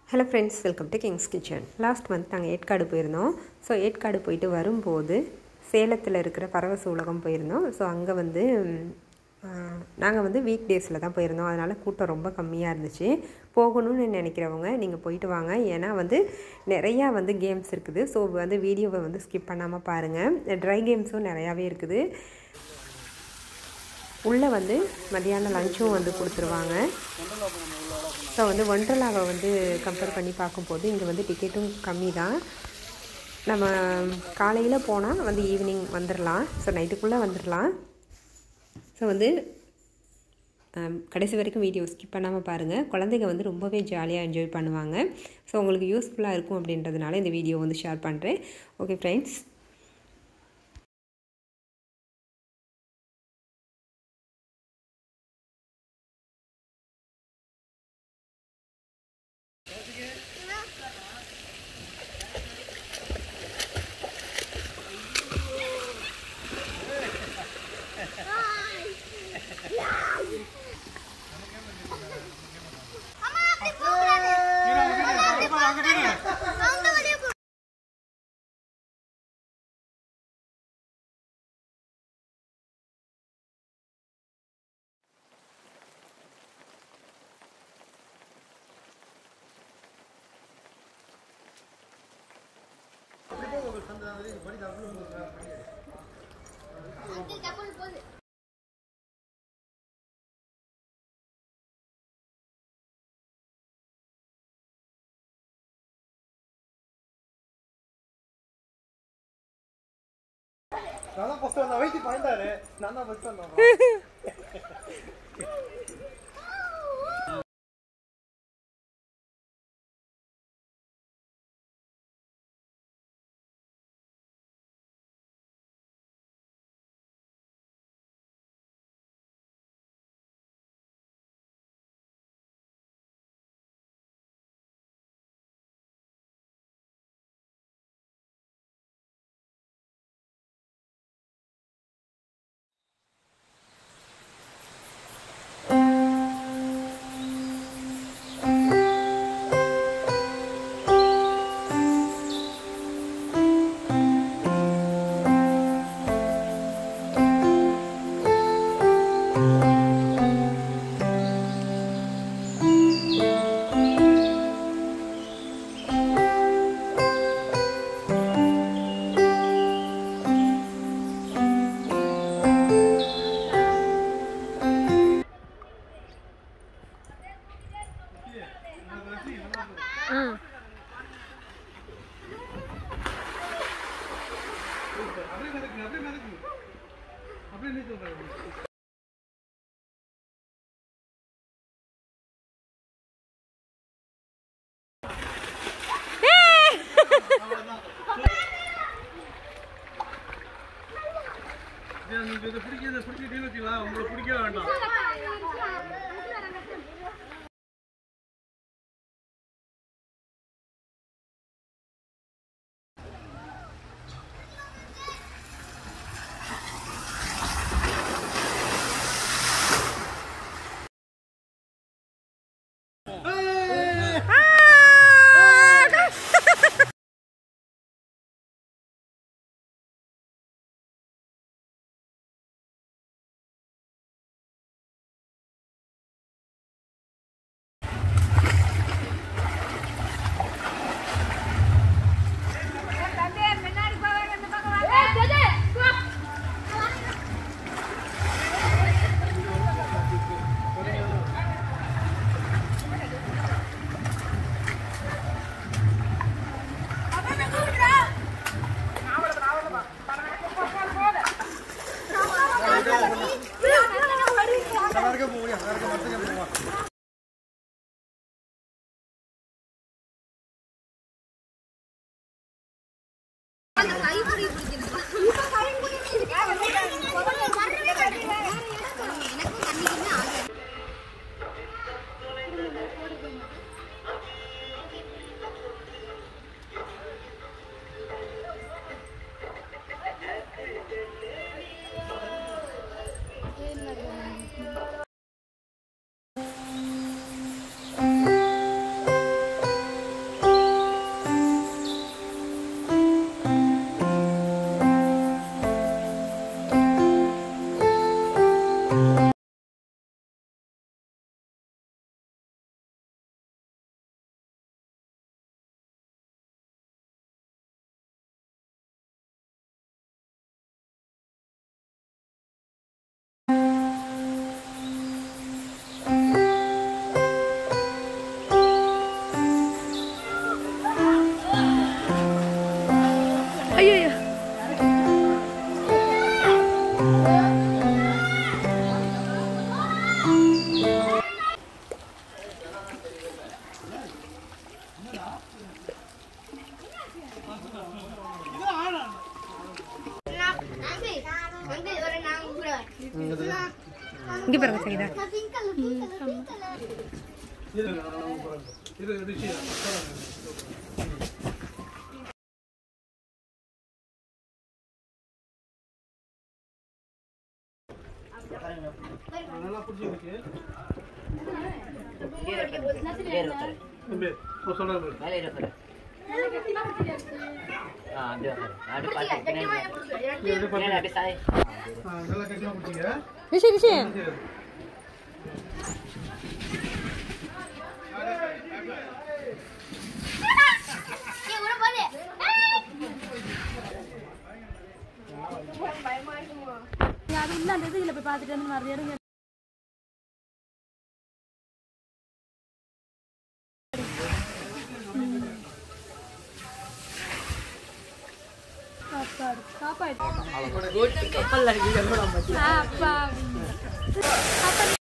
Hello friends welcome to kings kitchen last month நாங்கள் ஏற்காடு போயிருந்தோம் so Yercaud போயிட்டு வரும்போது சேலத்தில் இருக்கிற பரவச உலகம் போயிருந்தோம் ஸோ அங்கே வந்து நாங்கள் வந்து வீக் டேஸில் தான் போயிருந்தோம் அதனால் கூட்டம் ரொம்ப கம்மியாக இருந்துச்சு போகணும்னு நினைக்கிறவங்க நீங்கள் போயிட்டு வாங்க ஏன்னா வந்து நிறையா வந்து கேம்ஸ் இருக்குது ஸோ வந்து வீடியோவை வந்து ஸ்கிப் பண்ணாமல் பாருங்கள் ட்ரை கேம்ஸும் நிறையாவே இருக்குது உள்ளே வந்து மதியானம் லஞ்சும் வந்து கொடுத்துருவாங்க ஸோ வந்து ஒண்டர்லாவை வந்து கம்பேர் பண்ணி பார்க்கும்போது இங்கே வந்து டிக்கெட்டும் கம்மி தான் நம்ம காலையில் போனால் வந்து ஈவினிங் வந்துடலாம் ஸோ நைட்டுக்குள்ளே வந்துடலாம் ஸோ வந்து கடைசி வரைக்கும் வீடியோ ஸ்கிப் பண்ணாமல் பாருங்கள் குழந்தைங்க வந்து ரொம்பவே ஜாலியாக என்ஜாய் பண்ணுவாங்க ஸோ உங்களுக்கு யூஸ்ஃபுல்லாக இருக்கும் அப்படின்றதுனால இந்த வீடியோ வந்து ஷேர் பண்ணுறேன் ஓகே ஃப்ரெண்ட்ஸ் நான் தான் ஃபர்ஸ்ட் வந்தேன் வெயிட் பண்ணிட்டாரு நான் தான் ஃபர்ஸ்ட் வந்தேன் அப்படியே நடக்கு அப்படியே நடக்கு அப்படியே நீ சொல்றாரு நீங்க இதை பிடிக்கிறது பிடிச்சிட்டீங்கன்னு வச்சுக்கலாம் உங்களுக்கு பிடிக்கவே வேண்டாம் இங்கே பாருங்க சரிதா இது ரிஷி நல்லா பிடிச்சிருக்கு தம்பி இப்போ சொல்லுங்க மேலே இருக்கிற ஆ அப்படியே உட்காரு. அப்படியே பார்த்து பின்னாடி வா. பின்னாடி அப்படியே சாய் ஆ, நல்லா கட்டியாக பிடிச்சிங்க ரிஷி ரிஷி அது உள்ள அந்த இதுல போய் பார்த்துட்டு வந்து நிறைய இடங்க சாப்பாடு சாப்பாடு கப்பல்ல அடிக்கிற கூட அப்பா அப்பா நீ